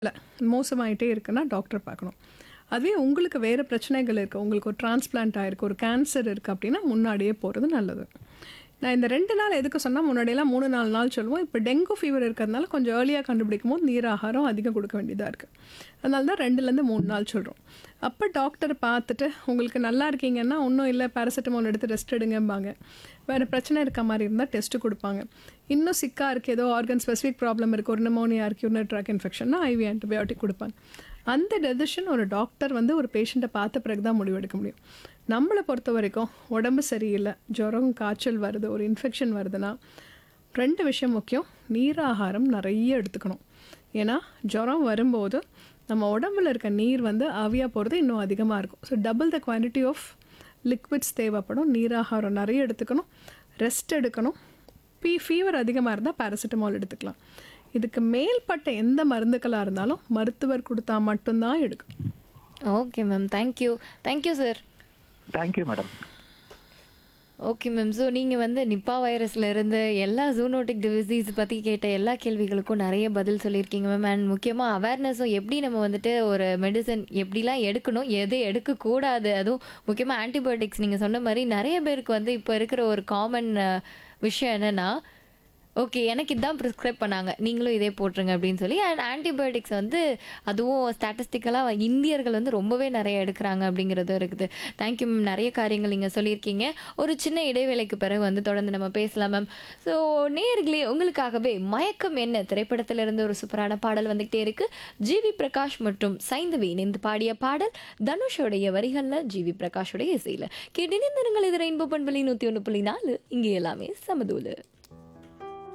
இல்லை மோசமாயிட்டே இருக்குன்னா டாக்டர் பார்க்கணும் அதுவே உங்களுக்கு வேறு பிரச்சனைகள் இருக்குது உங்களுக்கு ஒரு டிரான்ஸ்பிளான்ட் ஆயிருக்கு ஒரு கேன்சர் இருக்குது அப்படின்னா முன்னாடியே போகிறது நல்லது நான் இந்த ரெண்டு நாள் எதுக்கு சொன்னால் முன்னாடியெல்லாம் மூணு நாலு நாள் சொல்லுவோம் இப்போ டெங்கு ஃபீவர் இருக்கிறதுனால கொஞ்சம் ஏர்லியாக கண்டுபிடிக்கும் போது நீர் ஆகாரம் அதிகம் கொடுக்க வேண்டியதாக இருக்குது அதனால தான் ரெண்டுலேருந்து மூணு நாள் சொல்கிறோம் அப்போ டாக்டர் பார்த்துட்டு உங்களுக்கு நல்லா இருக்கீங்கன்னா ஒன்றும் இல்லை பேராசிட்டமால் எடுத்து ரெஸ்ட் எடுங்கம்பாங்க வேறு பிரச்சனை இருக்க மாதிரி இருந்தால் டெஸ்ட்டு கொடுப்பாங்க இன்னும் சிக்காக இருக்குது ஏதோ ஆர்கன் ஸ்பெசிஃபிக் ப்ராப்ளம் இருக்குது ஒரு நிமோனியா இருக்குது யூரினரி ட்ராக் இன்ஃபெக்ஷன்னா ஐவி ஆன்டிபயோட்டிக் கொடுப்பாங்க அந்த டெசிஷன் ஒரு டாக்டர் வந்து ஒரு பேஷண்ட்டை பார்த்த பிறகு தான் முடிவெடுக்க முடியும் நம்மளை பொறுத்த வரைக்கும் உடம்பு சரியில்லை ஜுரம் காய்ச்சல் வருது ஒரு இன்ஃபெக்ஷன் வருதுன்னா ரெண்டு விஷயம் முக்கியம் நீராகாரம் நிறைய எடுத்துக்கணும் ஏன்னா ஜுரம் வரும்போது நம்ம உடம்புல இருக்க நீர் வந்து ஆவியாக போகிறது இன்னும் அதிகமாக இருக்கும் so double the quantity of liquids தேவைப்படும் நீராகாரம் நிறைய எடுத்துக்கணும் ரெஸ்ட் எடுக்கணும் பி ஃபீவர் அதிகமாக இருந்தால் பேராசிட்டமால் எடுத்துக்கலாம் இதுக்கு மேல்பட்ட எந்த மருந்துக்களாக இருந்தாலும் மருத்துவர் கொடுத்தா மட்டும்தான் எடுக்கணும் okay ma'am thank you thank you sir thank you madam okay ma'am so நீங்கள் வந்து நிப்பா வைரஸ்ல இருந்து எல்லா ஜூனோட்டிக் டிசீஸ் பற்றி கேட்ட எல்லா கேள்விகளுக்கும் நிறைய பதில் சொல்லியிருக்கீங்க மேம் அண்ட் முக்கியமாக அவேர்னஸும் எப்படி நம்ம வந்துட்டு ஒரு மெடிசன் எப்படிலாம் எடுக்கணும் எது எடுக்கக்கூடாது அதுவும் முக்கியமாக ஆன்டிபயோட்டிக்ஸ் நீங்கள் சொன்ன மாதிரி நிறைய பேருக்கு வந்து இப்போ இருக்கிற ஒரு காமன் விஷயம் என்னென்னா ஓகே எனக்கு இதான் ப்ரிஸ்கிரைப் பண்ணாங்க நீங்களும் இதே போட்டுருங்க அப்படின்னு சொல்லி அண்ட் ஆன்டிபயோட்டிக்ஸ் வந்து அதுவும் ஸ்டாட்டிஸ்டிக்கலாக இந்தியர்கள் வந்து ரொம்பவே நிறைய எடுக்கிறாங்க அப்படிங்கிறதும் இருக்குது தேங்க்யூ மேம் நிறைய காரியங்கள் நீங்கள் சொல்லியிருக்கீங்க ஒரு சின்ன இடைவேளைக்கு பிறகு வந்து தொடர்ந்து நம்ம பேசலாம் மேம் ஸோ நேர்களே உங்களுக்காகவே மயக்கம் என்ன திரைப்படத்திலிருந்து ஒரு சூப்பரான பாடல் வந்துகிட்டே இருக்கு ஜிவி பிரகாஷ் மற்றும் சைந்தவி இணைந்து பாடிய பாடல் தனுஷோடைய வரிகளில் ஜிவி பிரகாஷோடைய இசையில் கேட்டு இணைந்திருங்கள் இது ரெயின்போ பண்பலி நூற்றி ஒன்று புள்ளி நாலு இங்கே எல்லாமே சமதூலு